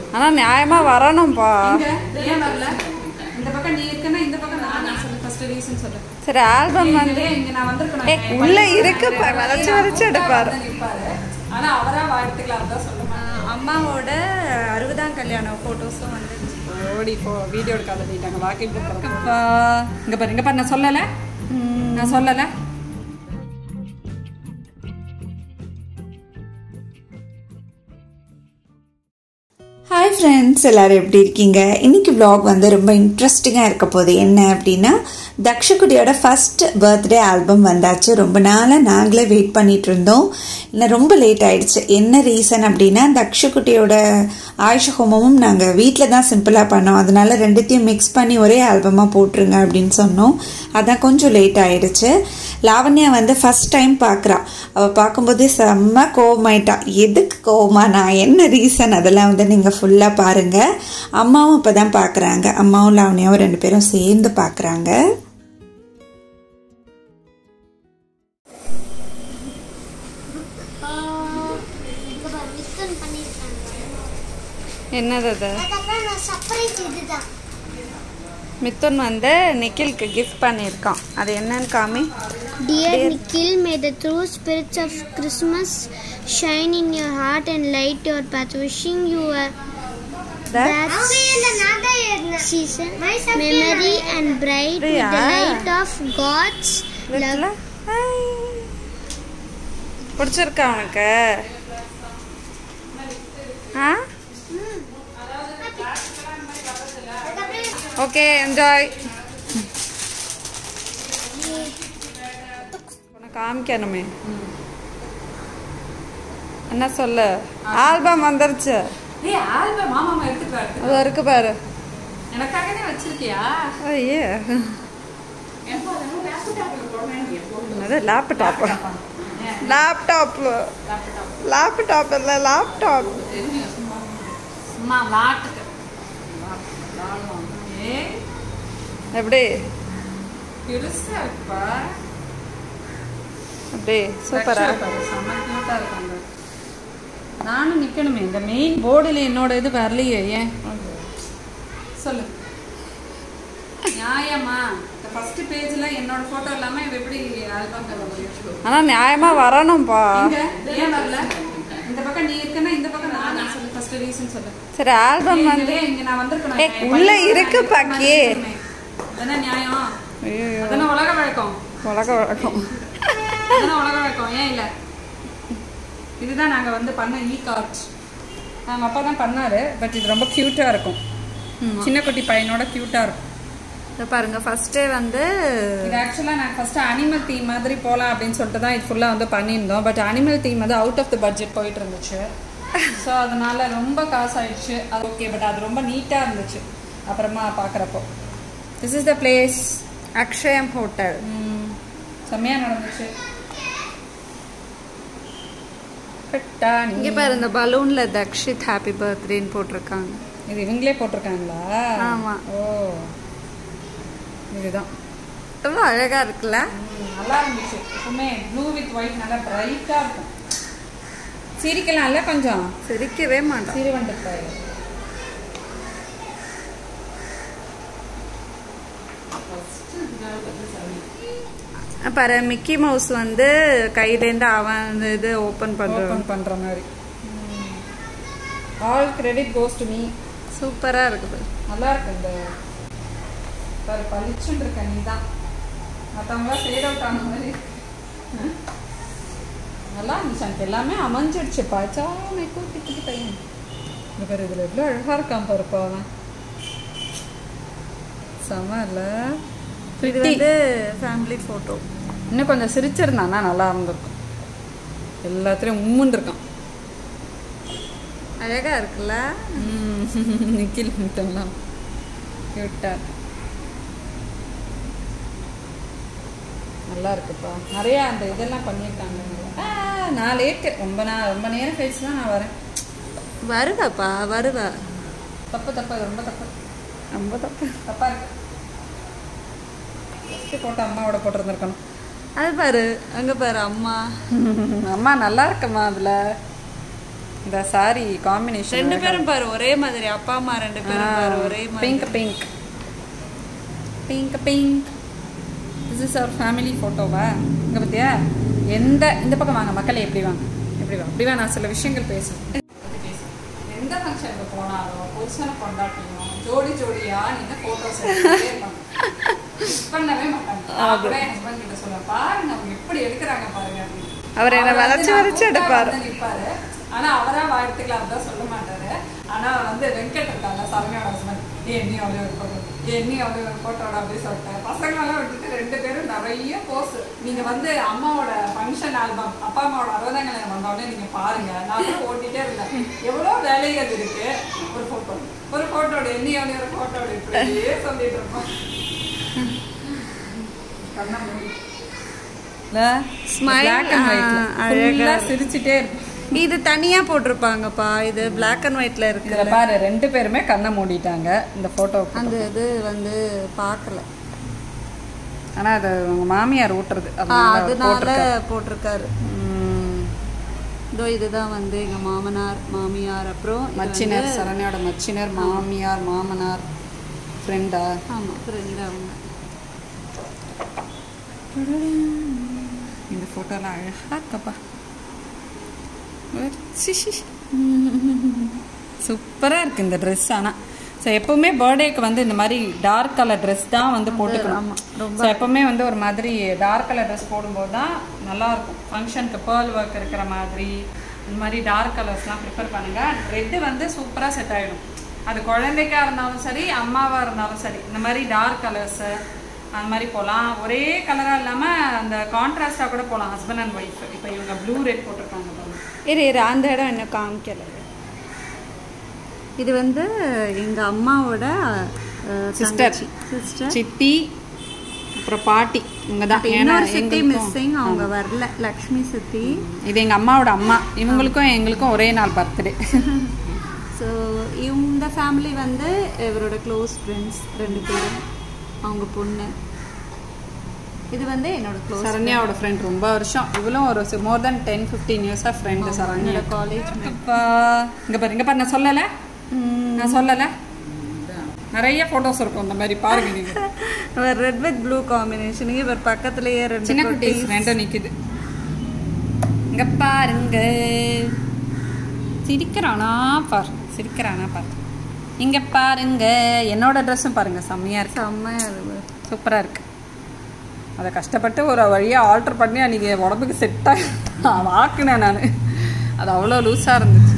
ஆனால் நியாயமாக வரணும்ப்பா இங்க, ஏன் வரல இந்த பக்கம் நீ இருக்கன்னா இந்த பக்கம் நான் நான் சொல்லு ஃபர்ஸ்ட் ரீசன் சொல்லு சரி ஆல்பம் வந்து இங்க இங்க நான் வந்திருக்கணும் ஏய், உள்ள இருக்கு பாரு, வளைச்சு வளைச்சு எடுப்பாரு. நிப்பாரு ஆனா அவரா வாழ்த்துக்கலாம் தான் சொல்லுவேன் அம்மாவோட அறுபதாம் கல்யாணம் ஃபோட்டோஸும் வந்து ஓடி போ வீடியோ எடுக்காத போயிட்டாங்க வாக்கிங் போகிறோம் இங்க பாரு இங்க பாரு நான் சொல்லல நான் சொல்லல ஹாய் ஃப்ரெண்ட்ஸ் எல்லோரும் எப்படி இருக்கீங்க இன்னைக்கு vlog வந்து ரொம்ப இன்ட்ரெஸ்டிங்காக இருக்க போகுது என்ன அப்படின்னா தக்ஷகுடியோட ஃபஸ்ட் பர்த்டே ஆல்பம் வந்தாச்சு ரொம்ப நாளாக நாங்களே வெயிட் பண்ணிட்டு இருந்தோம் இல்லை ரொம்ப லேட் ஆயிடுச்சு என்ன ரீசன் அப்படின்னா தக்ஷகுட்டியோட ஆயுஷ ஹோமமும் நாங்கள் வீட்டில் தான் சிம்பிளாக பண்ணோம் அதனால ரெண்டுத்தையும் மிக்ஸ் பண்ணி ஒரே ஆல்பமாக போட்டுருங்க அப்படின்னு சொன்னோம் அதான் கொஞ்சம் லேட் ஆயிடுச்சு லாவண்யா வந்து ஃபர்ஸ்ட் டைம் பார்க்குறா அவள் பார்க்கும்போதே செம்ம கோவமாயிட்டா எதுக்கு கோவமா நான் என்ன ரீசன் அதெல்லாம் வந்து நீங்கள் ஃபுல்லாக பாருங்கள் அம்மாவும் இப்போ தான் பார்க்குறாங்க அம்மாவும் லாவண்யாவும் ரெண்டு பேரும் சேர்ந்து பார்க்குறாங்க இங்க பாரு, மிஸ்டர் பண்ணிருக்காங்க. என்னது அது அதுக்கப்புறம் நான் surprise இதுதான். மிதுன் வந்து நிக்கிலுக்கு கிஃப்ட் பண்ணியிருக்கான் அது என்னன்னு காமி Dear Nikhil, may the true spirits of Christmas shine in your heart and light your path. Wishing you a that season, memory and bright with the அப்படியா? light of God's love. இருக்குல்ல? Hi. பிடிச்சிருக்கா உனக்கு ஆ okay enjoy உனக்கு காமிக்கணுமே என்ன சொல்லு album வந்துருச்சு ஏய் album மாமா மாமா எடுத்துட்டு வா எடுத்துட்டு அது இருக்கு பாரு வா. எனக்காகவே வச்சிருக்கியா ஐயே அது லேப்டாப் லேப்டாப் லேப்டாப் இல்லை லேப்டாப் சும்மா விளாட்டுக்கு ஏய் எப்படி பெருசா இருக்குப்பா அப்படி சூப்பரா பாரு, செம்ம cute ஆ இருக்காங்க. நானும் நிக்கணுமே இந்த மெயின் போர்டுல என்னோட இது வரலையே ஏன் சொல்லு நியாயமா இந்த ஃபர்ஸ்ட் பேஜ்ல என்னோட போட்டோ இல்லாம இவ எப்படி ஆல்பம் கவர் முடியும் ஆனா நியாயமா வரணும்ப்பா இங்க, ஏன் வரல இந்த பக்கம் நீ இருக்கன்னா இந்த பக்கம் நான் நான் சொல்லு ஃபர்ஸ்ட் ரீசன் சொல்லு சரி ஆல்பம் வந்து ஏய், இங்க நான் வந்திருக்கணும் ஏய், உள்ள இருக்கு பாக்கி. அதானே நியாயம் ஐயோ அதானே உலக வழக்கம் உலக வழக்கம் அதானே உலக வழக்கம் ஏன் இல்ல இதுதான் நாங்க வந்து பண்ண இ கார்ட் நாங்க அப்பா தான் பண்ணாரு பட் இது ரொம்ப கியூட்டா இருக்கும் சின்ன குட்டி பையனோட கியூட்டா இருக்கும் இதை பாருங்க ஃபர்ஸ்டே வந்து இது ஆக்சுவலா நான் ஃபர்ஸ்ட் அனிமல் தீம் மாதிரி போலாம் அப்படின்னு சொல்லிட்டு தான் இது ஃபுல்லா வந்து பண்ணியிருந்தோம் பட் அனிமல் தீம் வந்து அவுட் ஆஃப் த பட்ஜெட் போயிட்டு இருந்துச்சு ஸோ அதனால ரொம்ப காசு ஆயிடுச்சு அது ஓகே பட் அது ரொம்ப நீட்டா இருந்துச்சு அப்புறமா பார்க்குறப்போ this is the place Akshayam hotel செம்மையா நடந்துச்சு கரெக்டா இங்க நீங்க பாரு இந்த பலூன்ல தக்ஷித் ஹாப்பி பர்த்டேன்னு போட்டிருக்காங்க இது இவங்களே போட்டிருக்காங்களா ஆமா. ஓ இதுதான் ரொம்ப அழகா இருக்குல்ல ம், நல்லா இருந்துச்சு எப்பவுமே ப்ளூ வித் ஒயிட் நல்லா பிரைட்டா இருக்கும் சிரிக்கலாம்ல கொஞ்சம் சிரிக்கவே மாட்டான் சிறுவண்டுப்பாய் பாரு மிக்கி மவுஸ் வந்து கையிலேருந்து அவன் அந்த இது ஓபன் பண்றான் ஓப்பன் பண்ற மாதிரி all credit goes to me சூப்பரா இருக்குது நல்லா இருக்கு இந்த பாரு பளிச்சுன்னு இருக்க நீ தான் மற்றவங்களாம் ஃபேட் அவுட் ஆன மாதிரி ம். நல்லா இருந்துச்சு எனக்கு எல்லாமே அமைஞ்சிடுச்சு பாச்சா குட்டி குட்டி பையன் இந்த பேர் இதில் எவ்வளோ அழகாக இருக்கான் பாருப்பா அவன் செம இல்லை இது வந்து ஃபேமிலி போட்டோ இன்னும் கொஞ்சம் சிரிச்சிருந்தானா நல்லா இருந்திருக்கும் எல்லாத்துலேயும் உம்முன்னு இருக்கான் அழகா இருக்குல்ல நிக்கில் மட்டும்லாம் கியூட்டா நல்லா இருக்குப்பா நிறையா அந்த இதெல்லாம் பண்ணியிருக்காங்க ஆ, நான் லேட்டு ரொம்ப நான் ரொம்ப நேரம் கழிச்சு தான் நான் வரேன் வருவாப்பா வருவா தப்பு தப்பு அது ரொம்ப தப்பு ரொம்ப தப்பு தப்பா இருக்கு ஃபஸ்ட்டு போட்டு அம்மாவோட போட்டிருந்துருக்கணும் அது பாரு அங்க பாரு அம்மா அம்மா நல்லா இருக்கம்மா அதில் இந்த சாரி காம்பினேஷன் ரெண்டு பேரும் பாரு ஒரே மாதிரி அப்பா அம்மா ரெண்டு பேரும் பாரு ஒரே மாதிரி pink pink pink pink this is our family ஃபோட்டோவா இங்கே பார்த்தியா எந்த இந்த பக்கம் வாங்க மக்களே எப்படி வாங்க எப்படி வாங்க அப்படி வா நான் சில விஷயங்கள் பேசுவேன் எந்த ஃபங்க்ஷனுக்கு போனாலும் புருஷனை கொண்டாட்டியும் ஜோடி ஜோடியா நின்று ஃபோட்டோஸ் இருப்பாங்க Miss பண்ணவே மாட்டாங்க நான் கூட என் ஹஸ்பண்ட் கிட்ட சொல்ல பாருங்க அவங்க எப்படி எடுக்கிறாங்க பாருங்க அப்படின்னு. அவர் என்னை அவர் வந்து வளைச்சு நான் வளைச்சு கூப்பிட்டா எடுப்பாரு. வந்து நிப்பாரு ஆனா அவரா வாழ்த்துக்கலாம் தான் சொல்ல மாட்டாரு ஆனா வந்து வெங்கட் இருக்காங்க சரணியோட ஹஸ்பண்ட் ஏ நீ அவ்வளோ ஒரு போட்டோ ஏ நீ அவ்வளோ ஒரு போட்டோட அப்படின்னு சொல்லிட்டேன் பசங்களெல்லாம் விட்டுட்டு ரெண்டு பேரும் நிறைய போஸ் நீங்க வந்து அம்மாவோட ஃபங்க்ஷன் ஆல்பம் அப்பா அம்மாவோட அறுபதாம் கல்யாணம் வந்தோடனே நீங்க பாருங்க நான் கூட ஓட்டிட்டே இருந்தேன் எவ்வளோ வேலைகள் இருக்கு ஒரு போட்டோ ஒரு போட்டோட எண்ணி அவ்வளோ ஒரு போட்டோட இப்படியே சொல்லிட்டு இருப்போம் கண்ணை மூடி. இல்ல? Smile, black and white ல. ஆ, அழகா full ஆ சிரிச்சிட்டே இருக்கும் இது தனியா போட்டிருப்பாங்க இது Black அண்ட் ஒயிட்ல இருக்கு இதுல பாரு ரெண்டு பேருமே கண்ணை மூடிட்டாங்க இந்த போட்டோ அந்த இது வந்து பார்க்கல ஆனா அது உங்க மாமியார் ஊட்டுறது ஆ, அதனால அவர் அதனால போட்டிருக்காரு. போட்டிருக்காரு ம், இதோ இதுதான் வந்து எங்க மாமனார் மாமியார் அப்புறம் இது மச்சினர் வந்து- சரண்யாவோட மச்சினர் மாமியார் மாமனார் ஃப்ரெண்டா ஆமா ஃப்ரெண்ட் அவங்க இந்த போட்டோலாம் அழகா இருக்கப்பா சூப்பராக இருக்குது இந்த ட்ரெஸ் ஆனால் ஸோ எப்பவுமே பர்த்டேக்கு வந்து இந்த மாதிரி டார்க் கலர் ட்ரெஸ் தான் வந்து போட்டுக்கணும் ஸோ எப்பவுமே வந்து ஒரு மாதிரி டார்க் கலர் ட்ரெஸ் போடும்போது தான் நல்லாயிருக்கும் ஃபங்க்ஷனுக்கு பேர்ல் ஒர்க் இருக்கிற மாதிரி இந்த மாதிரி டார்க் கலர்ஸ்லாம் ப்ரிஃபர் பண்ணுங்கள் ரெட்டு வந்து சூப்பராக செட் ஆகிடும் அது குழந்தைக்கா இருந்தாலும் சரி அம்மாவாக இருந்தாலும் சரி இந்த மாதிரி டார்க் கலர்ஸு அந்த மாதிரி போகலாம் ஒரே கலராக இல்லாமல் அந்த கான்ட்ராஸ்டாக கூட போகலாம் ஹஸ்பண்ட் அண்ட் ஒய்ஃப் இப்போ இவங்க ப்ளூ ரெட் போட்டிருக்காங்க பாருங்க இரு இரு அந்த இடம் என்ன காமிக்கல இது வந்து எங்க அம்மாவோட Sister. சிஸ்டர் சித்தி அப்புறம் பாட்டி இவங்க தான் ஏன்னா இன்னொரு சித்தி எங்களுக்கும் மிஸ்ஸிங் அவங்க வரல லக்ஷ்மி சித்தி இது எங்கள் அம்மாவோட அம்மா இவங்களுக்கும் எங்களுக்கும் ஒரே நாள் பர்த்டே ஸோ இந்த ஃபேமிலி வந்து இவரோட க்ளோஸ் ஃப்ரெண்ட்ஸ் ரெண்டு பேரும் அவங்க பொண்ணு இது வந்து என்னோட க்ளோஸ் சரண்யாவோட ஃப்ரெண்ட் ரொம்ப வருஷம் இவளும் ஒரு மோர் தென் டென் ஃபிஃப்டீன் இயர்ஸாக ஃப்ரெண்டு சரண்யா என்னோட காலேஜ் அப்பா இங்கே பாரு இங்கே பாரு நான் சொல்லலை நான் சொல்லலை நிறைய ஃபோட்டோஸ் இருக்கும் இந்த மாதிரி பாருங்க நீங்கள் ரெட் வித் ப்ளூ காம்பினேஷன் இவர் பக்கத்துலயே ரெண்டு சின்ன குட்டீஸ் ரெண்டும் நிக்குது இங்க பாருங்க சிரிக்கிறானா பார் சிரிக்கிறானா பார் இங்க பாருங்க என்னோட ட்ரெஸ்ஸும் பாருங்க செம்மையா இருக்கு செம்மையா இருக்கு சூப்பரா இருக்கு அதை கஷ்டப்பட்டு ஒரு வழியா ஆல்டர் பண்ணி அன்னைக்கு உடம்புக்கு செட் ஆக்குனேன் நான் அது அவ்வளோ லூஸாக இருந்துச்சு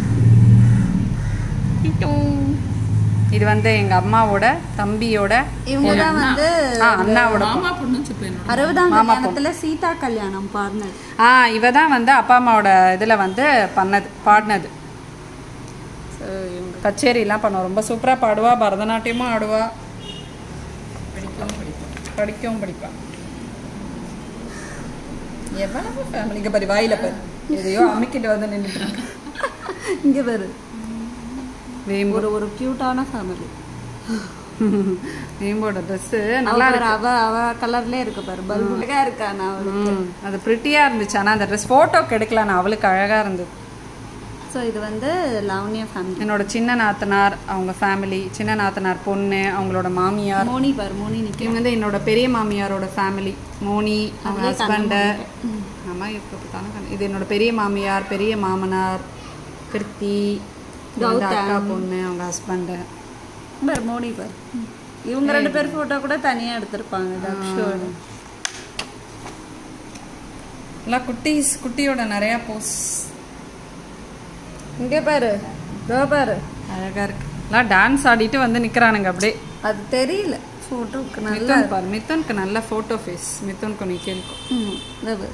இது வந்து எங்க அம்மாவோட தம்பியோட இவங்க தான் வந்து ஆ, அண்ணாவோட அறுபதாம் கல்யாணத்துல சீதா கல்யாணம் பாடினது ஆ இவ தான் வந்து அப்பா அம்மாவோட இதில் வந்து பண்ணது பாடினது கச்சேரிலாம் பண்ணுவா ரொம்ப சூப்பராக பாடுவா பரதநாட்டியமும் ஆடுவா படிக்கவும் படிப்பா எவ்வளவு ஃபேமிலி இங்கே பாரு வாயில பாரு எதையோ அமுக்கிட்டு வந்து நின்றுட்டு இருக்கு இங்க பாரு வேம்பு ஒரு ஒரு கியூட்டான ஃபேமிலி வேம்போட ட்ரெஸ்ஸு நல்லா நல்லா அவ அவ கலர்ல இருக்கு பாரு பல்புலகா இருக்கா நான் அவளுக்கு ம், அது ப்ரிட்டியாக இருந்துச்சு ஆனால் அந்த ட்ரெஸ் ஃபோட்டோக்கு எடுக்கலாம் நான் அவளுக்கு அழகாக இருந்தது ஸோ இது வந்து லவண்யா ஃபேமிலி என்னோட சின்ன நாத்தனார் அவங்க ஃபேமிலி சின்ன நாத்தனார் பொண்ணு அவங்களோட மாமியார் மோனி பாரு மோனி நிக்க இவங்க வந்து என்னோட பெரிய மாமியாரோட ஃபேமிலி மோனி அவங்க அதுலயே கண்ணை ஹஸ்பண்டு ஆமா இப்போ இது என்னோட பெரிய மாமியார் பெரிய மாமனார் கிருத்தி இது வந்து அக்கா பொண்ணு அவங்க ஹஸ்பண்டு பாரு மோனி பாரு இவங்க ரெண்டு பேர் போட்டோ கூட தனியா எடுத்திருப்பாங்க தக்ஷோட எல்லாம் குட்டீஸ் குட்டியோட நிறையா போஸ் இங்க பாரு இதோ பாரு அழகா இருக்கு எல்லாம் டான்ஸ் ஆடிட்டு வந்து நிக்கிறானுங்க அப்படியே அது தெரியல போட்டோக்கு நல்லா மிதுன் பாரு மிதுனுக்கு நல்ல ஃபோட்டோ ஃபேஸ் மிதுனுக்கு நீ கேள்க்கும் ம் இதோ பாரு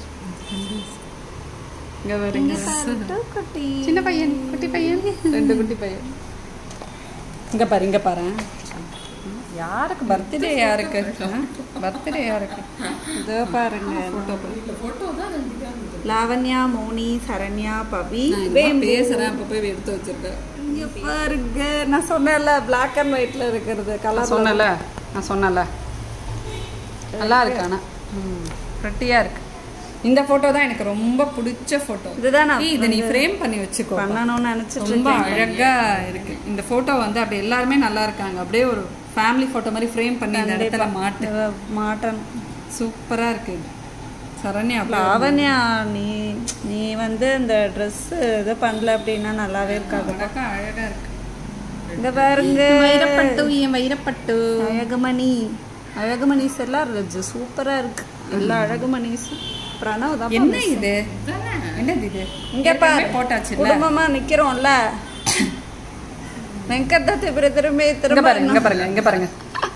இங்க வருங்க பாரு, குட்டி சின்ன பையன் குட்டி பையன் ரெண்டு குட்டி பையன் இங்க பாரு இங்க பாரு யாருக்கு பர்த்டே யாருக்கு பர்த்டே யாருக்கு இதோ பாருங்க லாவண்யா மோனி சரண்யா பவி பேசுறேன் அப்ப போய் எடுத்து வச்சிருக்கேன் இங்க பாருங்க நான் சொன்னேன்ல பிளாக் அண்ட் ஒயிட்ல இருக்கிறது நான் கலர் சொன்னல நான் சொன்னல நல்லா இருக்கு ஆனா ப்ரெட்டியாக இருக்கு இந்த போட்டோ தான் எனக்கு ரொம்ப பிடிச்ச போட்டோ இதுதான் நான் இதை நீ ஃப்ரேம் பண்ணி வச்சுக்கோ பண்ணணும்னு நினைச்சிட்டு ரொம்ப இருக்கேன். அழகா இருக்கு இந்த போட்டோ வந்து அப்படி எல்லாருமே நல்லா இருக்காங்க அப்படியே ஒரு ஃபேமிலி போட்டோ மாதிரி ஃப்ரேம் பண்ணி இந்த இடத்துல மாட்டு இவ மாட்டணும் சூப்பரா இருக்கு இது. சரண்யா அப்படியே லாவண்யா நீ நீ வந்து இந்த ட்ரெஸ் இது பண்ணல அப்படின்னா நல்லாவே இருக்காது அழகா அழகா இருக்கு இங்க பாருங்க வைரப்பட்டு என் வைரப்பட்டு அழகுமணி அழகுமணிஸ் எல்லாம் சூப்பரா இருக்கு எல்லா அழகுமணிஸும் பிரணவ் தான் என்ன இது என்னது இது இங்க பாரு போட்டாச்சு குடும்பமா நிக்கிறோம்ல வெங்கடத்தை இப்படி திரும்பி இங்க திரும்ப பாருங்க இங்க பாருங்க இங்க பாருங்க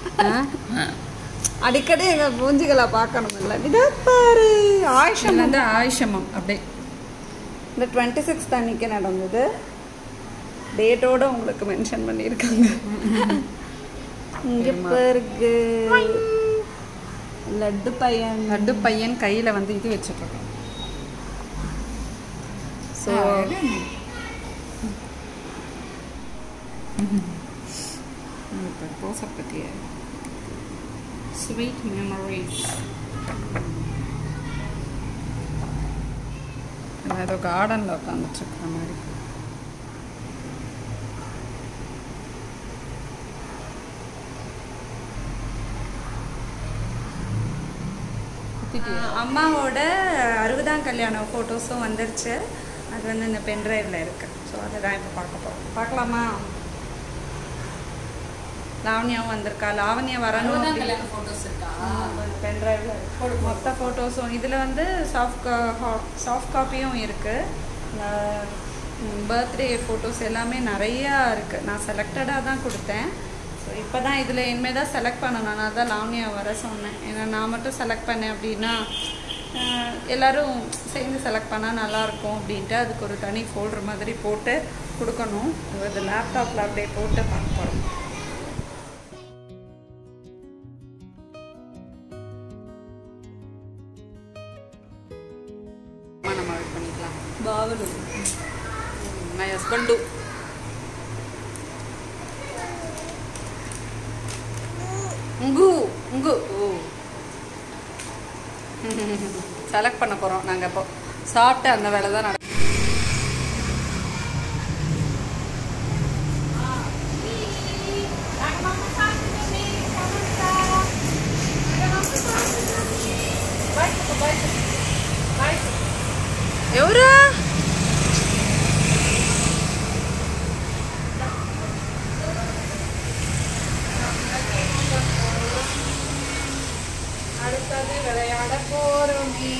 அடிக்கடி எங்க மூஞ்சிகளை பார்க்கணும் இல்ல இதை பாரு ஆயுஷம் இதுல வந்து ஆயுஷமம் அப்படியே இந்த டுவெண்ட்டி சிக்ஸ் அன்னைக்கு நடந்தது டேட்டோட உங்களுக்கு மென்ஷன் பண்ணியிருக்காங்க இங்க பாருங்க லட்டு பையன் லட்டு பையன் கையில வந்து இது வச்சுட்டு இருக்கோம் ஸோ ரோசா பத்திய ஸ்வீட் மெமரிஸ் ஏதோ கார்டனில் உட்காந்துட்டு இருக்கிற மாதிரி அம்மாவோட அறுபதாம் கல்யாணம் ஃபோட்டோஸும் வந்துருச்சு அது வந்து இந்த பென்ட்ரைவில் இருக்கு ஸோ அதை தான் இப்போ பார்க்க போகிறோம் பார்க்கலாமா லாவண்யாவும் வந்திருக்கா லாவண்யா வரணும் பென்ட்ரைவில் மொத்த ஃபோட்டோஸும் இதில் வந்து சாஃப்ட் சாஃப்ட் காப்பியும் இருக்குது பர்த்டே ஃபோட்டோஸ் எல்லாமே நிறையா இருக்குது நான் செலக்டடாக தான் கொடுத்தேன் ஸோ இப்போ தான் இதில் இனிமேல் தான் செலக்ட் பண்ணணும் நான் தான் லாவண்யா வர சொன்னேன் ஏன்னா நான் மட்டும் செலக்ட் பண்ணேன் அப்படின்னா அஹ், எல்லாரும் சேர்ந்து செலக்ட் பண்ணால் நல்லாயிருக்கும் அப்படின்ட்டு அதுக்கு ஒரு தனி ஃபோல்டர் மாதிரி போட்டு கொடுக்கணும் இது லேப்டாப்பில் அப்படியே போட்டு பார்க்க போகிறோம் நம்ம வெயிட் பண்ணிக்கலாம் பாவலு மை ஹஸ்பண்டு உங்கு உங்கு ஓ செலக்ட் பண்ண போகிறோம் நாங்கள் இப்போ சாப்பிட்டு அந்த வேலை தான் நட ఎవరు அடுத்தது விளையாட போகிறோமே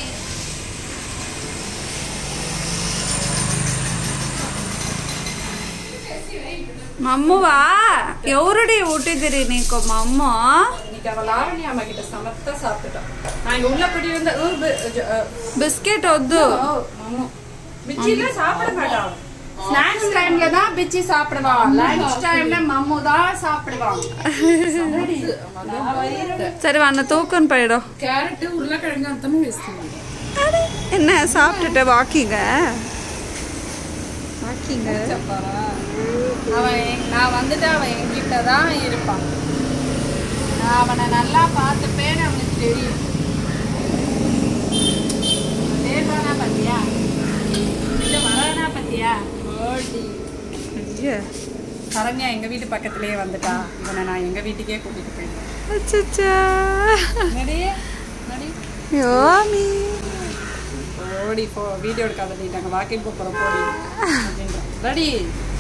మమ్మువా ఎవరుడి ఊటిదిరి నీకు మమ్మ இன்னைக்கு அவள் லாவண்யா அம்மா கிட்ட சமத்தா சாப்பிட்டுட்டான் நான் இங்க உள்ள படி வந்து బిస్కెట్ వద్దు பிச்சில சாப்பிட மாட்டான் ஸ்நாக்ஸ் டைம்ல தான் பிச்சி சாப்பிடுவா லஞ்ச் டைம்ல மம்மு தான் சாப்பிடுவான் சரி வண்ண தூக்கன் போயிடும் கேரட் உருளைக்கிழங்கு அத்தமும் வேஸ்ட் என்ன சாப்பிட்டுட்டு வாக்கிங்க வாக்கிங்க அவன் எங்க- நான் வந்துட்டு அவன் என்கிட்ட தான் இருப்பான் நான் அவனை நல்லா பார்த்துப்பேன்னு அவனுக்கு தெரியும் தேடுறானா பாத்தியா இல்ல வரானா பாத்தியா ஓடி சரண்யா எங்க வீட்டு பக்கத்துலயே வந்துட்டா இவனை நான் எங்க வீட்டுக்கே கூட்டிட்டு போயிட்டேன் அச்சச்சா நடி நடி யோமி ஓடி போ வீடியோ எடுக்காத நீ நாங்கள் வாக்கிங் போகிறோம் போடி அப்படின்ற ரெடி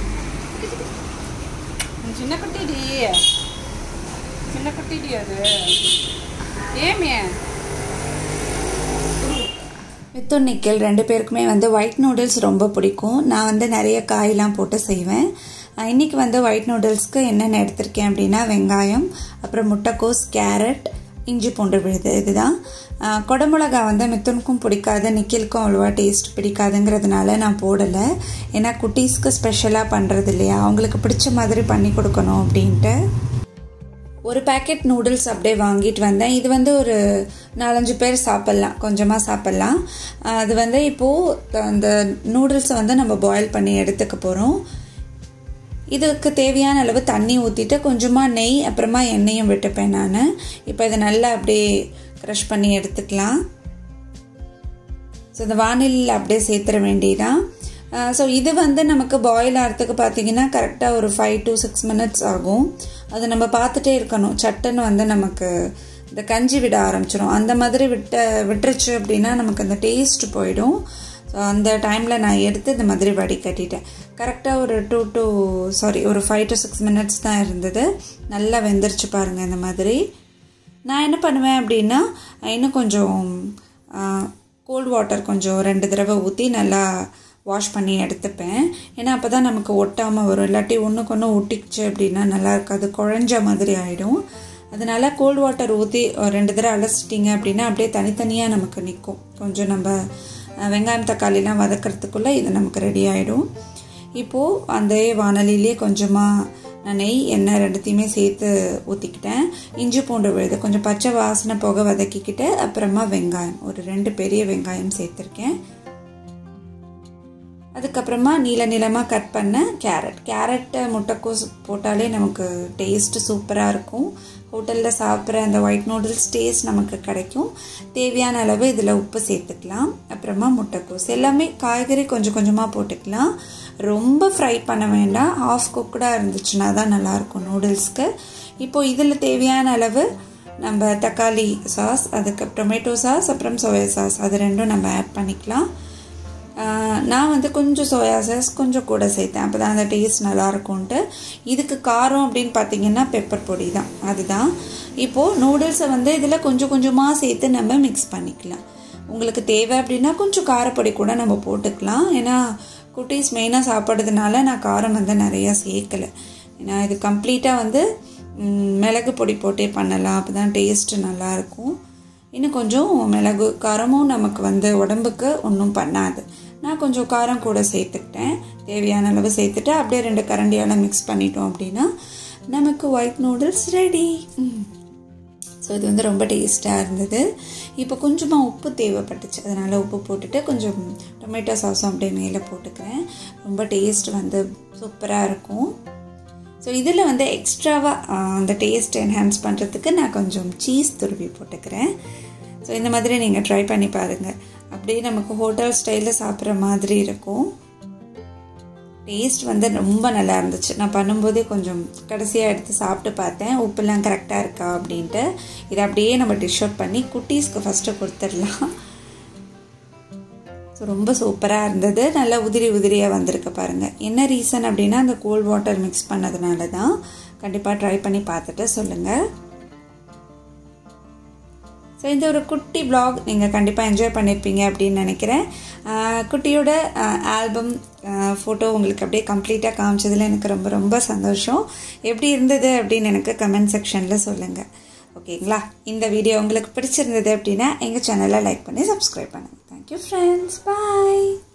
சின்ன குட்டிடி சின்ன குட்டிடி அது ஏமே மித்துன் நிக்கில் ரெண்டு பேருக்குமே வந்து ஒயிட் நூடுல்ஸ் ரொம்ப பிடிக்கும் நான் வந்து நிறைய காயெலாம் போட்டு செய்வேன் அஹ் இன்னைக்கு வந்து ஒயிட் நூடுல்ஸ்க்கு என்னென்ன எடுத்திருக்கேன் அப்படின்னா வெங்காயம் அப்புறம் முட்டைக்கோஸ் கேரட் இஞ்சி பூண்டு விழுது இதுதான் அஹ் குடமிளகா வந்து மித்துனுக்கும் பிடிக்காது நிக்கிலுக்கும் அவ்வளோவா டேஸ்ட் பிடிக்காதுங்கிறதுனால நான் போடலை ஏன்னா குட்டீஸ்க்கு ஸ்பெஷலாக பண்ணுறது இல்லையா அவங்களுக்கு பிடிச்ச மாதிரி பண்ணி கொடுக்கணும் அப்படின்ட்டு ஒரு பேக்கெட் நூடுல்ஸ் அப்படியே வாங்கிட்டு வந்தேன் இது வந்து ஒரு நாலஞ்சு பேர் சாப்பிட்லாம் கொஞ்சமாக சாப்பிட்லாம் அஹ் அது வந்து இப்போது அந்த நூடுல்ஸை வந்து நம்ம பாயில் பண்ணி எடுத்துக்க போகிறோம் இதுக்கு தேவையான அளவு தண்ணி ஊற்றிட்டு கொஞ்சமாக நெய் அப்புறமா எண்ணெயும் விட்டுப்பேன் நான் இப்போ இதை நல்லா அப்படியே க்ரஷ் பண்ணி எடுத்துக்கலாம் ஸோ இந்த வானிலையில் அப்படியே சேர்த்துற வேண்டியதான் ஸோ இது வந்து நமக்கு பாயில் ஆகிறதுக்கு பார்த்தீங்கன்னா கரெக்டாக ஒரு ஃபைவ் டு சிக்ஸ் மினிட்ஸ் ஆகும் அது நம்ம பார்த்துட்டே இருக்கணும் சட்டுன்னு வந்து நமக்கு இந்த கஞ்சி விட ஆரம்பிச்சிடும் அந்த மாதிரி விட்ட விட்டுருச்சு அப்படின்னா நமக்கு அந்த டேஸ்ட் போயிடும் ஸோ அந்த டைமில் நான் எடுத்து இந்த மாதிரி வடிகட்டிட்டேன் கரெக்டாக ஒரு டூ டு சாரி ஒரு ஃபைவ் டு சிக்ஸ் மினிட்ஸ் தான் இருந்தது நல்லா வெந்துருச்சு பாருங்கள் இந்த மாதிரி நான் என்ன பண்ணுவேன் அப்படின்னா இன்னும் கொஞ்சம் கோல்ட் வாட்டர் கொஞ்சம் ரெண்டு தடவை ஊற்றி நல்லா வாஷ் பண்ணி எடுத்துப்பேன் ஏன்னா அப்போ தான் நமக்கு ஒட்டாமல் வரும் இல்லாட்டி ஒன்றுக்கு ஒன்று ஒட்டிக்குச்சு அப்படின்னா நல்லா இருக்காது குழஞ்ச மாதிரி ஆகிடும் அதனால் கோல்ட் வாட்டர் ஊற்றி ரெண்டு தடவை அலசிட்டிங்க அப்படின்னா அப்படியே தனித்தனியாக நமக்கு நிற்கும் கொஞ்சம் நம்ம வெங்காயம் தக்காளிலாம் வதக்கிறதுக்குள்ளே இது நமக்கு ரெடி ஆகிடும் இப்போது அந்த வானலிலே கொஞ்சமாக நான் நெய் எண்ணெய் ரெண்டுத்தையுமே சேர்த்து ஊற்றிக்கிட்டேன் இஞ்சி பூண்டு விழுது கொஞ்சம் பச்சை வாசனை போக வதக்கிக்கிட்டு அப்புறமா வெங்காயம் ஒரு ரெண்டு பெரிய வெங்காயம் சேர்த்துருக்கேன் அதுக்கப்புறமா நீல நீளமாக கட் பண்ண கேரட் கேரட்டை முட்டைக்கோஸ் போட்டாலே நமக்கு டேஸ்ட்டு சூப்பராக இருக்கும் ஹோட்டலில் சாப்பிட்ற அந்த ஒயிட் நூடுல்ஸ் டேஸ்ட் நமக்கு கிடைக்கும் தேவையான அளவு இதில் உப்பு சேர்த்துக்கலாம் அப்புறமா முட்டைக்கோஸ் எல்லாமே காய்கறி கொஞ்சம் கொஞ்சமாக போட்டுக்கலாம் ரொம்ப ஃப்ரை பண்ண வேண்டாம் ஆஃப் குக்கடாக இருந்துச்சுன்னா தான் நல்லாயிருக்கும் நூடுல்ஸ்க்கு இப்போது இதில் தேவையான அளவு நம்ம தக்காளி சாஸ் அதுக்கு டொமேட்டோ சாஸ் அப்புறம் சோயா சாஸ் அது ரெண்டும் நம்ம ஆட் பண்ணிக்கலாம் நான் வந்து கொஞ்சம் சோயா சாஸ் கொஞ்சம் கூட சேர்த்தேன் அப்போ தான் அந்த டேஸ்ட் நல்லாயிருக்கும்ன்ட்டு இதுக்கு காரம் அப்படின்னு பார்த்தீங்கன்னா பெப்பர் பொடி தான் அதுதான் இப்போது நூடுல்ஸை வந்து இதில் கொஞ்சம் கொஞ்சமாக சேர்த்து நம்ம மிக்ஸ் பண்ணிக்கலாம் உங்களுக்கு தேவை அப்படின்னா கொஞ்சம் காரப்பொடி கூட நம்ம போட்டுக்கலாம் ஏன்னா குட்டீஸ் மெயினாக சாப்பிட்றதுனால நான் காரம் வந்து நிறையா சேர்க்கலை ஏன்னா இது கம்ப்ளீட்டாக வந்து மிளகு பொடி போட்டே பண்ணலாம் அப்போ தான் டேஸ்ட்டு நல்லாயிருக்கும் இன்னும் கொஞ்சம் மிளகு காரமும் நமக்கு வந்து உடம்புக்கு ஒன்றும் பண்ணாது நான் கொஞ்சம் காரம் கூட சேர்த்துக்கிட்டேன் தேவையான அளவு சேர்த்துட்டு அப்படியே ரெண்டு கரண்டியால் மிக்ஸ் பண்ணிட்டோம் அப்படின்னா நமக்கு ஒயிட் நூடுல்ஸ் ரெடி ஸோ இது வந்து ரொம்ப டேஸ்ட்டாக இருந்தது இப்போ கொஞ்சமாக உப்பு தேவைப்பட்டுச்சு அதனால் உப்பு போட்டுட்டு கொஞ்சம் டொமேட்டோ சாஸும் அப்படியே மேலே போட்டுக்கிறேன் ரொம்ப டேஸ்ட் வந்து சூப்பராக இருக்கும் ஸோ இதில் வந்து எக்ஸ்ட்ராவாக அந்த டேஸ்ட் என்ஹான்ஸ் பண்ணுறதுக்கு நான் கொஞ்சம் சீஸ் துருவி போட்டுக்கிறேன் ஸோ இந்த மாதிரி நீங்கள் ட்ரை பண்ணி பாருங்கள் அப்படியே நமக்கு ஹோட்டல் ஸ்டைலில் சாப்பிட்ற மாதிரி இருக்கும் டேஸ்ட் வந்து ரொம்ப நல்லா இருந்துச்சு நான் பண்ணும்போதே கொஞ்சம் கடைசியாக எடுத்து சாப்பிட்டு பார்த்தேன் உப்புலாம் கரெக்டாக இருக்கா அப்படின்ட்டு இதை அப்படியே நம்ம டிஷ் அவுட் பண்ணி குட்டீஸ்க்கு ஃபஸ்ட்டு கொடுத்துடலாம் ஸோ ரொம்ப சூப்பராக இருந்தது நல்லா உதிரி உதிரியாக வந்திருக்கு பாருங்கள் என்ன ரீசன் அப்படின்னா அந்த கோல்ட் வாட்டர் மிக்ஸ் பண்ணதுனால தான் கண்டிப்பாக ட்ரை பண்ணி பார்த்துட்டு சொல்லுங்கள் ஸோ இந்த ஒரு குட்டி ப்ளாக் நீங்கள் கண்டிப்பாக என்ஜாய் பண்ணியிருப்பீங்க அப்படின்னு நினைக்கிறேன் குட்டியோட ஆல்பம் ஃபோட்டோ உங்களுக்கு அப்படியே கம்ப்ளீட்டாக காமிச்சதில் எனக்கு ரொம்ப ரொம்ப சந்தோஷம் எப்படி இருந்தது அப்படின்னு எனக்கு கமெண்ட் செக்ஷனில் சொல்லுங்கள் ஓகேங்களா இந்த வீடியோ உங்களுக்கு பிடிச்சிருந்தது அப்படின்னா எங்கள் சேனலை லைக் பண்ணி சப்ஸ்கிரைப் பண்ணுங்கள் தேங்க்யூ ஃப்ரெண்ட்ஸ் பாய்